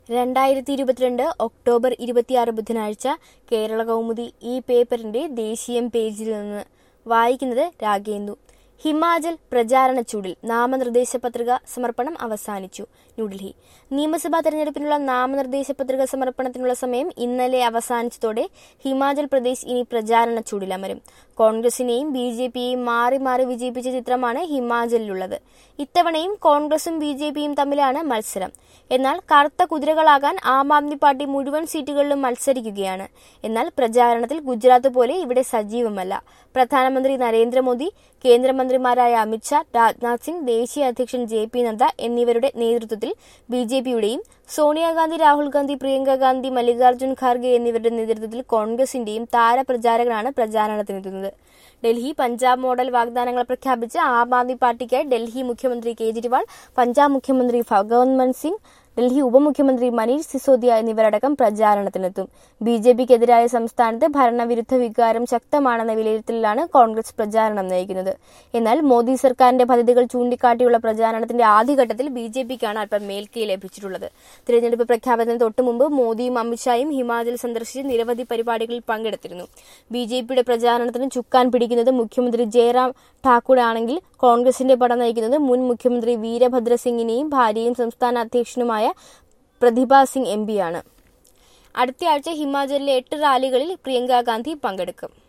രണ്ടായിരത്തി ഇരുപത്തിരണ്ട് ഒക്ടോബർ ഇരുപത്തിയാറ് ബുധനാഴ്ച കേരള കൗമുദി ഈ പേപ്പറിന്റെ ദേശീയം പേജിൽ നിന്ന് വായിക്കുന്നത് രാഗേന്ദു ഹിമാചൽ പ്രചാരണ ചൂടിൽ നാമനിർദ്ദേശ പത്രിക സമർപ്പണം അവസാനിച്ചു ന്യൂഡൽഹി നിയമസഭാ തെരഞ്ഞെടുപ്പിനുള്ള നാമനിർദ്ദേശ പത്രിക സമർപ്പണത്തിനുള്ള സമയം ഇന്നലെ അവസാനിച്ചതോടെ ഹിമാചൽ പ്രദേശ് ഇനി പ്രചാരണ ചൂടിലമരും കോൺഗ്രസിനെയും ബി ജെ പിയെയും മാറി മാറി വിജയിപ്പിച്ച ചിത്രമാണ് ഹിമാചലിലുള്ളത് ഇത്തവണയും കോൺഗ്രസും ബി ജെ പിയും തമ്മിലാണ് മത്സരം എന്നാൽ കറുത്ത കുതിരകളാകാൻ ആം ആദ്മി പാർട്ടി മുഴുവൻ സീറ്റുകളിലും മത്സരിക്കുകയാണ് എന്നാൽ പ്രചാരണത്തിൽ ഗുജറാത്ത് പോലെ ഇവിടെ സജീവമല്ല പ്രധാനമന്ത്രി നരേന്ദ്രമോദി കേന്ദ്രമന്ത്രിമാരായ അമിത്ഷാ രാജ്നാഥ് സിംഗ് ദേശീയ അധ്യക്ഷൻ ജെ പി നദ്ദ എന്നിവരുടെ നേതൃത്വത്തിൽ ബി ജെ പിയുടെയും സോണിയാഗാന്ധി രാഹുൽ ഗാന്ധി പ്രിയങ്ക ഗാന്ധി മല്ലികാർജ്ജുൻ ഖാർഗെ എന്നിവരുടെ നേതൃത്വത്തിൽ കോൺഗ്രസിന്റെയും താരപ്രചാരകരാണ് പ്രചാരണത്തിനെത്തുന്നത് ഡൽഹി പഞ്ചാബ് മോഡൽ വാഗ്ദാനങ്ങൾ പ്രഖ്യാപിച്ച ആം ആദ്മി പാർട്ടിക്കായി ഡൽഹി മുഖ്യമന്ത്രി കേജ്രിവാൾ പഞ്ചാബ് മുഖ്യമന്ത്രി ഭഗവന്ത് സിംഗ് ഡൽഹി ഉപമുഖ്യമന്ത്രി മനീഷ് സിസോദിയ എന്നിവരടക്കം പ്രചാരണത്തിനെത്തും ബി ജെ പിക്കെതിരായ സംസ്ഥാനത്ത് ഭരണവിരുദ്ധ വികാരം ശക്തമാണെന്ന വിലയിരുത്തലിലാണ് കോൺഗ്രസ് പ്രചാരണം നയിക്കുന്നത് എന്നാൽ മോദി സർക്കാരിന്റെ പദ്ധതികൾ ചൂണ്ടിക്കാട്ടിയുള്ള പ്രചാരണത്തിന്റെ ആദ്യഘട്ടത്തിൽ ബി ജെ പിക്കാണ് അല്പം മേൽക്കൈ ലഭിച്ചിട്ടുള്ളത് തിരഞ്ഞെടുപ്പ് പ്രഖ്യാപനത്തിന് തൊട്ടുമുമ്പ് മോദിയും അമിത്ഷായും ഹിമാചൽ സന്ദർശിച്ച് നിരവധി പരിപാടികളിൽ പങ്കെടുത്തിരുന്നു ബി ജെ പിയുടെ പ്രചാരണത്തിന് ചുക്കാൻ പിടിക്കുന്നത് മുഖ്യമന്ത്രി ജയറാം ഠാക്കൂർ ആണെങ്കിൽ കോൺഗ്രസിന്റെ പട നയിക്കുന്നത് മുൻ മുഖ്യമന്ത്രി വീരഭദ്ര സിംഗിനെയും ഭാര്യയും സംസ്ഥാന അധ്യക്ഷനുമായ പ്രതിഭ സിംഗ് എം പിയാണ് അടുത്തയാഴ്ച ഹിമാചലിലെ എട്ട് റാലികളിൽ പ്രിയങ്ക ഗാന്ധി പങ്കെടുക്കും